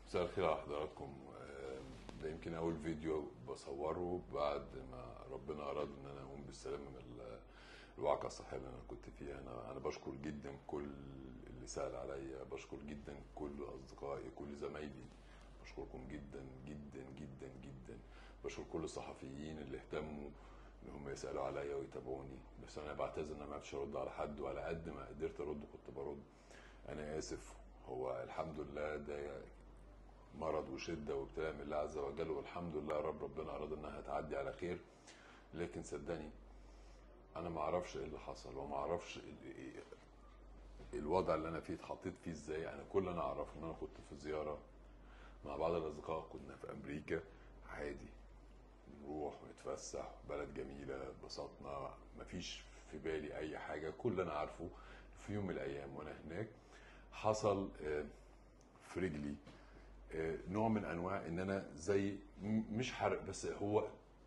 مساء الخير على حضراتكم آه، ده يمكن اول فيديو بصوره بعد ما ربنا اراد ان انا اقوم بالسلامه من ال- الوعكه الصحيه اللي انا كنت فيها انا انا بشكر جدا كل اللي سال عليا بشكر جدا كل اصدقائي كل زمايلي بشكركم جدا جدا جدا جدا بشكر كل الصحفيين اللي اهتموا ان هم يسالوا عليا ويتابعوني بس انا بعتذر ان انا ما عرفتش ارد على حد وعلى قد ما قدرت ارد كنت برد انا اسف هو الحمد لله ده مرض وشده وابتلاء من الله عز وجل والحمد لله يا رب ربنا اراد انها تعدي على خير لكن صدقني انا ما اعرفش ايه اللي حصل وما اعرفش ال- إيه- الوضع اللي انا فيه اتحطيت فيه ازاي انا كل اللي انا اعرفه ان انا كنت في زياره مع بعض الاصدقاء كنا في امريكا عادي نروح ونتفسح بلد جميله اتبسطنا مفيش في بالي اي حاجه كل اللي انا عارفه في يوم من الايام وانا هناك حصل آه، في رجلي آه، نوع من انواع ان انا زي م- مش حرق بس هو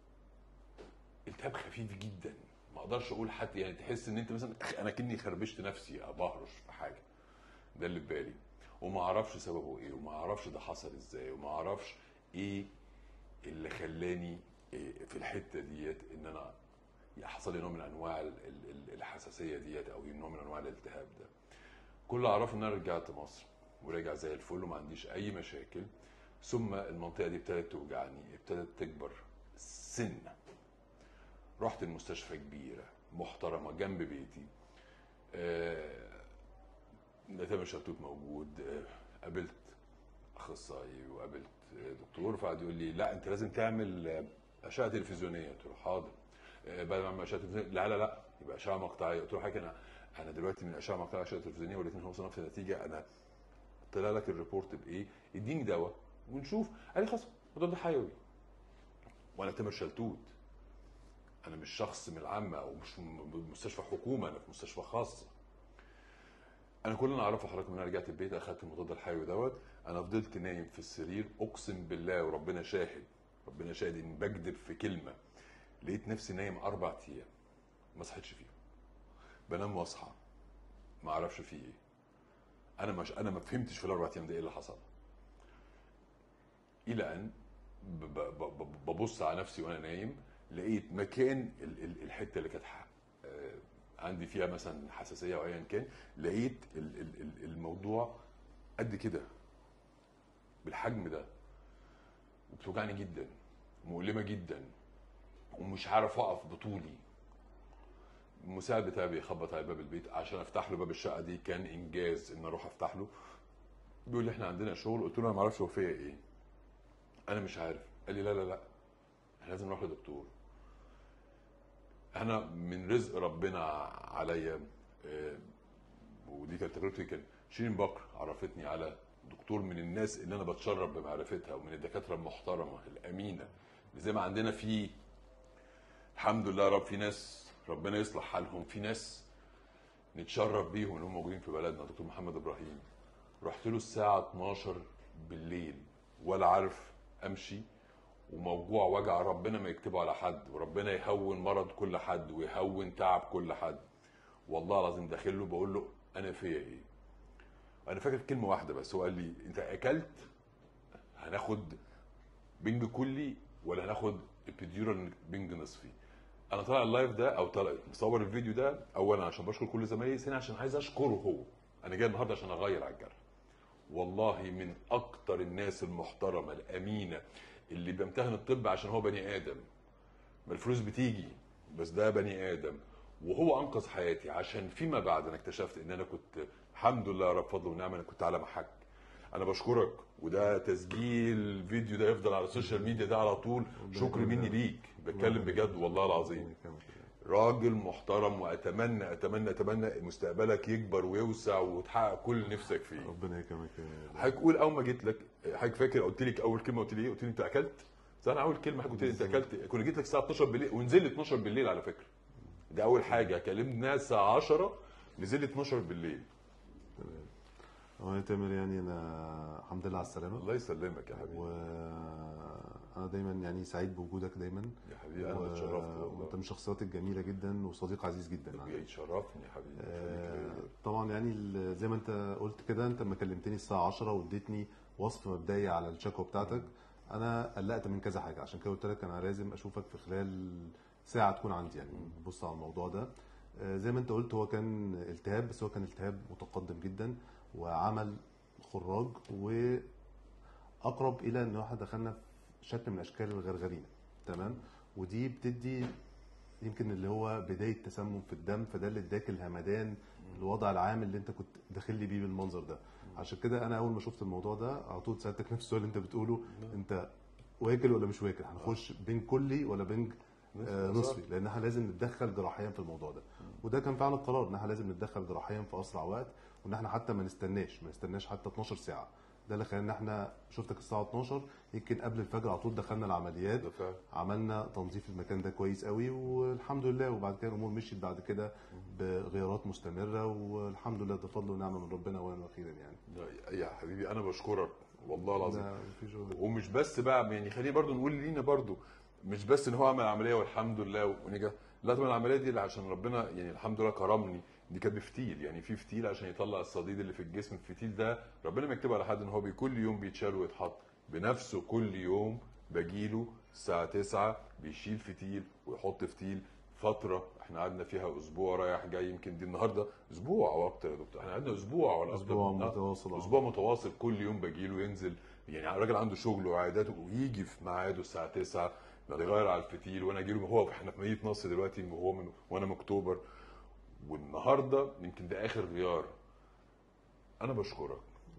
التهاب خفيف جدا ما اقدرش اقول حتى يعني تحس ان انت مثلا انا كني خربشت نفسي او بهرش في حاجه ده اللي في بالي وما اعرفش سببه ايه وما اعرفش ده حصل ازاي وما اعرفش ايه اللي خلاني إيه في الحته ديت ان انا حصل لي نوع من انواع ال- ال- ال- الحساسيه ديت او نوع من انواع الالتهاب ده كل اللي اعرفه ان انا رجعت مصر وراجع زي الفل وما عنديش اي مشاكل ثم المنطقه دي ابتدت توجعني ابتدت تكبر سنه رحت المستشفى كبيره محترمه جنب بيتي آه، تامر شلتوت موجود آه، قابلت اخصائي وقابلت آه، دكتور فقعد يقول لي لا انت لازم تعمل آه، اشعه تلفزيونيه قلت له حاضر آه، بعد ما اعمل اشعه تلفزيونيه لا لا لا يبقى اشعه مقطعيه قلت له حاجه انا انا دلوقتي من اشعه مقطعيه اشعه تلفزيونيه والاثنين هوصلوا نفس النتيجه انا طلع لك الريبورت بايه اديني دواء ونشوف قال لي خلاص مضاد حيوي وانا تامر شلتوت انا مش شخص من العامه او مش م- مستشفى حكومه انا في مستشفى خاصه انا كل اللي انا اعرفه حضرتك من انا رجعت البيت اخدت المضاد الحيوي دوت انا فضلت نايم في السرير اقسم بالله وربنا شاهد ربنا شاهد ان بكذب في كلمه لقيت نفسي نايم اربع ايام ما صحيتش فيهم بنام واصحى ما اعرفش في ايه انا مش انا ما فهمتش في الاربع ايام ده ايه اللي حصل الى ان ب- ب- ب- ببص على نفسي وانا نايم لقيت مكان ال- ال- الحته اللي كانت ح- آه، عندي فيها مثلا حساسيه او ايا كان لقيت ال- ال- ال- الموضوع قد كده بالحجم ده وبتوجعني جدا مؤلمه جدا ومش عارف اقف بطولي المساعد بتاعي بيخبط على باب البيت عشان افتح له باب الشقه دي كان انجاز ان اروح افتح له بيقول لي احنا عندنا شغل قلت له انا ما اعرفش هو فيا ايه انا مش عارف قال لي لا لا لا احنا لازم نروح لدكتور انا من رزق ربنا عليا آه، ودي كانت تجربتي كان شيرين بكر عرفتني على دكتور من الناس اللي انا بتشرف بمعرفتها ومن الدكاتره المحترمه الامينه اللي زي ما عندنا في الحمد لله يا رب في ناس ربنا يصلح حالهم في ناس نتشرف بيهم ان هم موجودين في بلدنا دكتور محمد ابراهيم رحت له الساعه 12 بالليل ولا عارف امشي وموجوع وجع ربنا ما يكتبه على حد وربنا يهون مرض كل حد ويهون تعب كل حد والله العظيم داخل له بقول له انا فيا ايه انا فاكر كلمه واحده بس هو قال لي انت اكلت هناخد بنج كلي ولا هناخد ابيديورال بنج نصفي انا طالع اللايف ده او طالع مصور الفيديو ده اولا عشان بشكر كل زمايلي ثانيا عشان عايز اشكره هو انا جاي النهارده عشان اغير على الجرح والله من اكتر الناس المحترمه الامينه اللي بيمتهن الطب عشان هو بني ادم ما الفلوس بتيجي بس ده بني ادم وهو انقذ حياتي عشان فيما بعد انا اكتشفت ان انا كنت الحمد لله يا رب فضل ونعمه انا كنت على محك انا بشكرك وده تسجيل فيديو ده يفضل على السوشيال ميديا ده على طول شكر مني ليك بتكلم بجد والله العظيم راجل محترم واتمنى اتمنى اتمنى مستقبلك يكبر ويوسع وتحقق كل اللي نفسك فيه ربنا يكرمك يا حضرتك قول اول ما جيت لك حضرتك فاكر قلت لك اول كلمه قلت لي ايه؟ قلت لي انت اكلت؟ بس انا اول كلمه حضرتك قلت لي انت اكلت كنا جيت لك الساعه 12 بالليل ونزل 12 بالليل على فكره ده اول حاجه كلمنا الساعه 10 نزل 12 بالليل تمام هو يا تامر يعني انا الحمد لله على السلامه الله يسلمك يا حبيبي و انا دايما يعني سعيد بوجودك دايما يا حبيبي انا و- اتشرفت وانت والله من الشخصيات الجميله جدا وصديق عزيز جدا عندي. يشرفني يا حبيبي آه، خليك ليا. طبعا يعني ال- زي ما انت قلت كده انت لما كلمتني الساعه 10 واديتني وصف مبدئي على الشكوى بتاعتك انا قلقت من كذا حاجه عشان كده قلت لك انا لازم اشوفك في خلال ساعه تكون عندي يعني نبص على الموضوع ده آه، زي ما انت قلت هو كان التهاب بس هو كان التهاب متقدم جدا وعمل خراج واقرب الى ان احنا دخلنا في شكل من اشكال الغرغرينه تمام ودي بتدي يمكن اللي هو بدايه تسمم في الدم فده اللي اداك الهمدان الوضع العام اللي انت كنت داخل لي بيه بالمنظر ده عشان كده انا اول ما شفت الموضوع ده على طول سالتك نفس السؤال اللي انت بتقوله انت واكل ولا مش واكل هنخش بين كلي ولا بين آه، نصفي. نصفي لان احنا لازم نتدخل جراحيا في الموضوع ده وده كان فعلا القرار ان احنا لازم نتدخل جراحيا في اسرع وقت وان احنا حتى ما نستناش ما نستناش حتى 12 ساعه ده اللي خلانا احنا شفتك الساعه 12 يمكن قبل الفجر على طول دخلنا العمليات ده فعلا عملنا تنظيف المكان ده كويس قوي والحمد لله وبعد كده الامور مشيت بعد كده بغيارات مستمره والحمد لله ده فضل ونعمه من ربنا اولا واخيرا يعني لا، يا حبيبي انا بشكرك والله العظيم لا، مفيش ولا- ومش بس بقى يعني خلينا برضو نقول لينا برضو مش بس ان هو عمل عمليه والحمد لله ونجح لا طبعا العمليه دي اللي عشان ربنا يعني الحمد لله كرمني دي كانت بفتيل يعني في فتيل عشان يطلع الصديد اللي في الجسم الفتيل ده ربنا ما يكتبه على حد ان هو بي- كل يوم بيتشال ويتحط بنفسه كل يوم بجيله الساعه 9 بيشيل فتيل ويحط فتيل فتره احنا قعدنا فيها اسبوع رايح جاي يمكن دي النهارده اسبوع او اكتر يا دكتور احنا قعدنا اسبوع ولا أكتر اسبوع من- آه. متواصل آه. اسبوع متواصل كل يوم باجيله ينزل يعني الراجل عنده شغل وعياداته ويجي في ميعاده الساعه 9 يغير على الفتيل وانا اجي له هو احنا في مدينه نصر دلوقتي وهو من وانا من اكتوبر والنهارده يمكن ده اخر غيار انا بشكرك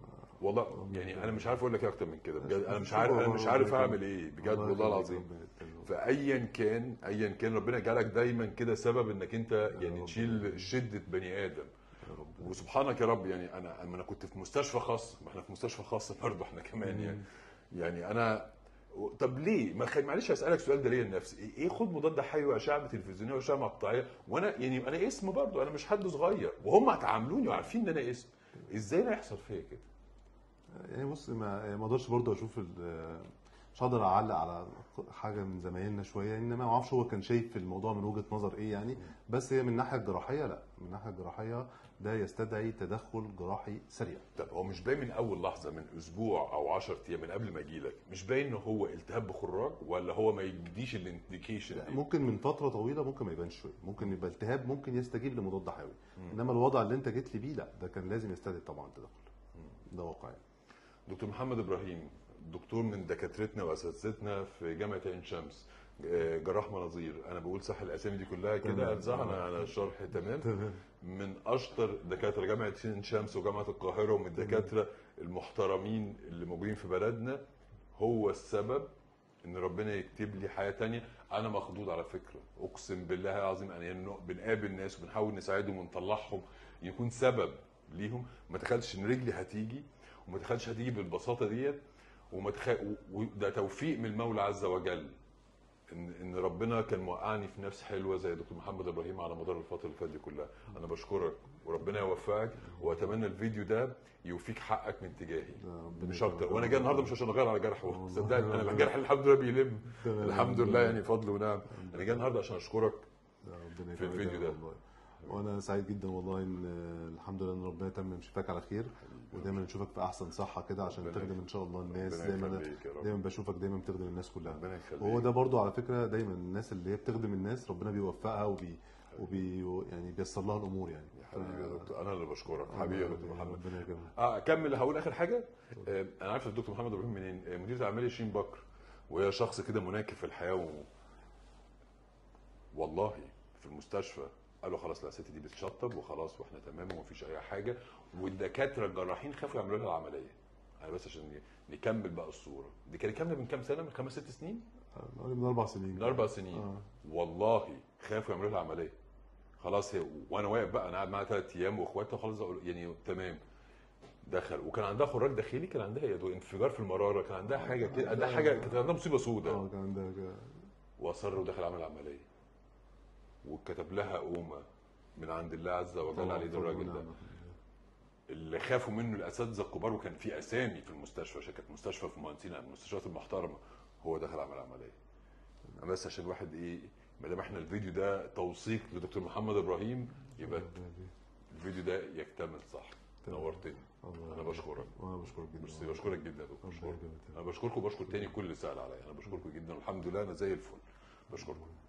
والله يعني انا مش عارف اقول لك إيه اكتر من كده بجد انا مش عارف انا مش عارف اعمل ايه بجد والله العظيم فايا كان ايا كان ربنا جعلك دايما كده سبب انك انت يعني رب. تشيل شده بني ادم يا رب وسبحانك يا رب يعني انا انا كنت في مستشفى خاص ما احنا في مستشفى خاص برضه احنا كمان يعني يعني انا طب ليه؟ ما خ... معلش هسالك سؤال ده ليا لنفسي ايه إيه خد مضاد حيوي واشعه تلفزيونيه واشعه مقطعيه وانا يعني انا اسم برضه انا مش حد صغير وهم هتعاملوني وعارفين ان انا اسم ازاي ده يحصل فيا كده؟ يعني بص ما ما اقدرش برضه اشوف ال- مش هقدر اعلق على حاجه من زمايلنا شويه انما ما اعرفش هو كان شايف الموضوع من وجهه نظر ايه يعني بس هي من الناحيه الجراحيه لا من الناحيه الجراحيه ده يستدعي تدخل جراحي سريع طب هو مش باين من اول لحظه من اسبوع او 10 ايام من قبل ما اجي لك مش باين ان هو التهاب بخراج ولا هو ما يديش الانديكيشن لا، دي؟ ممكن من فتره طويله ممكن ما يبانش شويه ممكن يبقى التهاب ممكن يستجيب لمضاد حيوي انما الوضع اللي انت جيت لي بيه لا ده كان لازم يستدعي طبعا تدخل ده واقعي دكتور محمد ابراهيم دكتور من دكاترتنا واساتذتنا في جامعه عين شمس آه، جراح مناظير انا بقول صح الاسامي دي كلها كده تمام. اتزحنا على الشرح تمام تمام من اشطر دكاتره جامعه عين شمس وجامعه القاهره ومن الدكاتره المحترمين اللي موجودين في بلدنا هو السبب ان ربنا يكتب لي حياه تانية انا مخضوض على فكره اقسم بالله العظيم انا يعني بنقابل ناس وبنحاول نساعدهم ونطلعهم يكون سبب ليهم ما تخيلش ان رجلي هتيجي وما تخيلش هتيجي بالبساطه ديت وما تخ... وده توفيق من المولى عز وجل ان ان ربنا كان موقعني في نفس حلوه زي دكتور محمد ابراهيم على مدار الفتره اللي فاتت دي كلها انا بشكرك وربنا يوفقك واتمنى الفيديو ده يوفيك حقك من تجاهي ربنا مش اكتر يكرمك. وانا جاي النهارده مش عشان اغير على جرح والله. صدقني انا الجرح الحمد لله بيلم تمام. الحمد لله يعني فضل ونعم انا جاي النهارده عشان اشكرك لا، ربنا في يكرمك الفيديو يا ده. والله وانا سعيد جدا والله ان آه، الحمد لله ان ربنا تمم شفاك على خير ودايما نشوفك في احسن صحه كده عشان ربنا تخدم ان شاء الله الناس ربنا دايما يخليك يا رب. دايما بشوفك دايما بتخدم الناس كلها ربنا يخليك وهو ده برضو على فكره دايما الناس اللي هي بتخدم الناس ربنا بيوفقها وبي وبي يعني بيسر لها الامور يعني يا حبيبي يا دكتور انا اللي بشكرك حبيبي يا دكتور محمد ربنا يكرمك اه اكمل هقول اخر حاجه آه انا عارف الدكتور محمد ابراهيم منين آه مديره اعمال شيرين بكر وهي شخص كده مناكف في الحياه و... والله في المستشفى قالوا خلاص لا الست دي بتشطب وخلاص واحنا تمام ومفيش اي حاجه والدكاتره الجراحين خافوا يعملوا لها العمليه انا بس عشان نكمل بقى الصوره دي كانت كامله من كام سنه من خمس ست سنين آه، من اربع سنين من اربع سنين آه. والله خافوا يعملوا لها العمليه خلاص هي وانا واقف بقى انا قاعد معاها ثلاث ايام واخواتها خلاص أقول- يعني تمام دخل وكان عندها خراج داخلي كان عندها يا دوب انفجار في المراره كان عندها حاجه كده عندها حاجه كانت عندها مصيبه سوداء اه كان عندها كده. واصر ودخل عمل عمليه وكتب لها قومه من عند الله عز وجل طبعاً على ايد فضل الراجل ده ونعمة. اللي خافوا منه الاساتذه الكبار وكان في اسامي في المستشفى عشان كانت مستشفى في مهندسين من المستشفيات المحترمه هو دخل عمل عمليه أنا بس عشان الواحد ايه ما دام احنا الفيديو ده توثيق لدكتور محمد ابراهيم يبقى الفيديو ده يكتمل صح تمام. نورتني الله انا بشكرك وانا بشكرك جدا ميرسي بشكرك جدا يا دكتور الله يبارك فيك. انا بشكركم وبشكر تاني كل اللي سال عليا انا بشكركم جدا والحمد لله انا زي الفل بشكركم